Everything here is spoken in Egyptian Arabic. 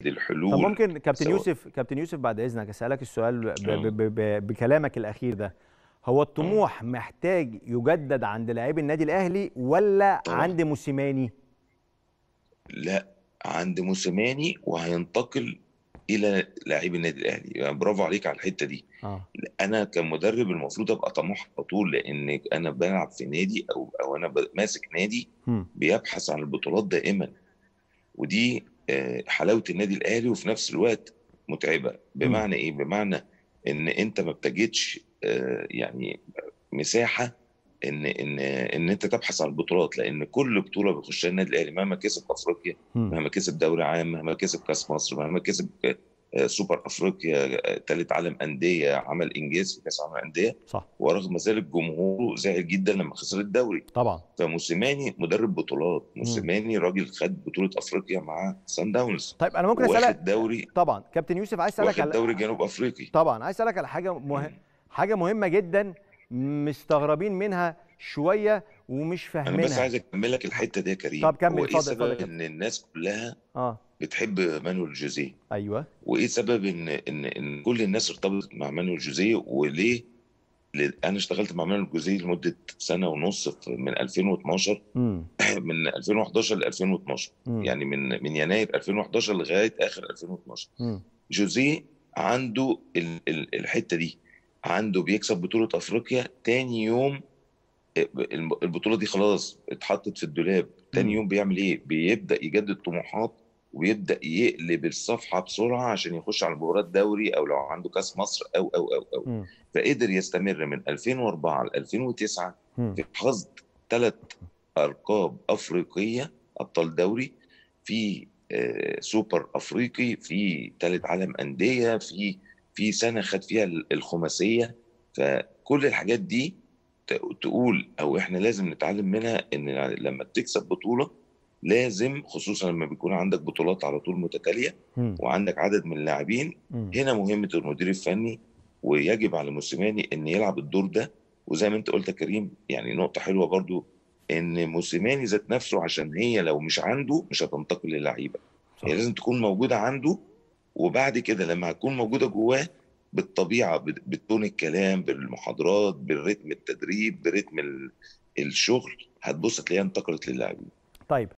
الحلول طب ممكن كابتن سواء- يوسف كابتن يوسف بعد اذنك اسالك السؤال ب آه. ب ب ب بكلامك الاخير ده هو الطموح محتاج يجدد عند لاعبي النادي الاهلي ولا طبعاً. عند موسيماني لا عند موسيماني وهينتقل الى لاعبي النادي الاهلي يعني برافو عليك على الحته دي اه انا كمدرب المفروض ابقى طموح على طول لان انا بلعب في نادي او او انا ب- ماسك نادي مم. بيبحث عن البطولات دائما ودي آه، حلاوه النادي الاهلي وفي نفس الوقت متعبه بمعنى ايه بمعنى ان انت ما بتجدش آه، يعني مساحه ان ان ان انت تبحث عن البطولات لان كل بطوله بيخشها النادي الاهلي مهما كسب افريقيا مم. مهما كسب دوري عام مهما كسب كاس مصر مهما كسب آه، سوبر افريقيا ثالث عالم انديه عمل انجاز في كاس عالم الانديه صح ورغم ذلك جمهوره زعل جدا لما خسر الدوري طبعا فموسيماني مدرب بطولات موسيماني راجل خد بطوله افريقيا مع سان داونز طيب انا ممكن واخد اسالك دوري طبعا كابتن يوسف عايز اسالك واخد على دوري جنوب افريقي طبعا عايز اسالك على حاجه مه... حاجه مهمه جدا مستغربين منها شويه ومش انا بس فاهمينها عايز اكمل لك الحته دي يا كريم طب كمل، هو ايه اتفضل، اتفضل يا سبب كابتن. ان الناس كلها اه بتحب مانويل جوزيه ايوه وايه سبب ان ان ان كل الناس ارتبطت مع مانويل جوزيه وليه ل- انا اشتغلت مع مانويل جوزيه لمده سنه ونص في- من 2012 امم من 2011 ل 2012 مم. يعني من من يناير 2011 لغايه اخر 2012 مم. جوزيه عنده ال- ال- الحته دي عنده بيكسب بطوله افريقيا تاني يوم الم- البطوله دي خلاص اتحطت في الدولاب مم. تاني يوم بيعمل ايه بيبدا يجدد طموحات وبيبدا يقلب الصفحه بسرعه عشان يخش على مباراه دوري او لو عنده كاس مصر او او او او مم. فقدر يستمر من 2004 ل 2009 مم. في حصد ثلاث ارقام افريقيه ابطال دوري في آه، سوبر افريقي في ثالث عالم انديه في في سنه خد فيها ال- الخماسيه فكل الحاجات دي ت- تقول او احنا لازم نتعلم منها ان لما بتكسب بطوله لازم خصوصا لما بيكون عندك بطولات على طول متتاليه مم. وعندك عدد من اللاعبين مم. هنا مهمه المدير الفني ويجب على موسيماني ان يلعب الدور ده وزي ما انت قلت يا كريم يعني نقطه حلوه برضو ان موسيماني ذات نفسه عشان هي لو مش عنده مش هتنتقل للعيبه صح. هي لازم تكون موجوده عنده وبعد كده لما هتكون موجوده جواه بالطبيعه بت- بتون الكلام بالمحاضرات بالريتم التدريب برتم ال- الشغل هتبص تلاقيها انتقلت للاعبين طيب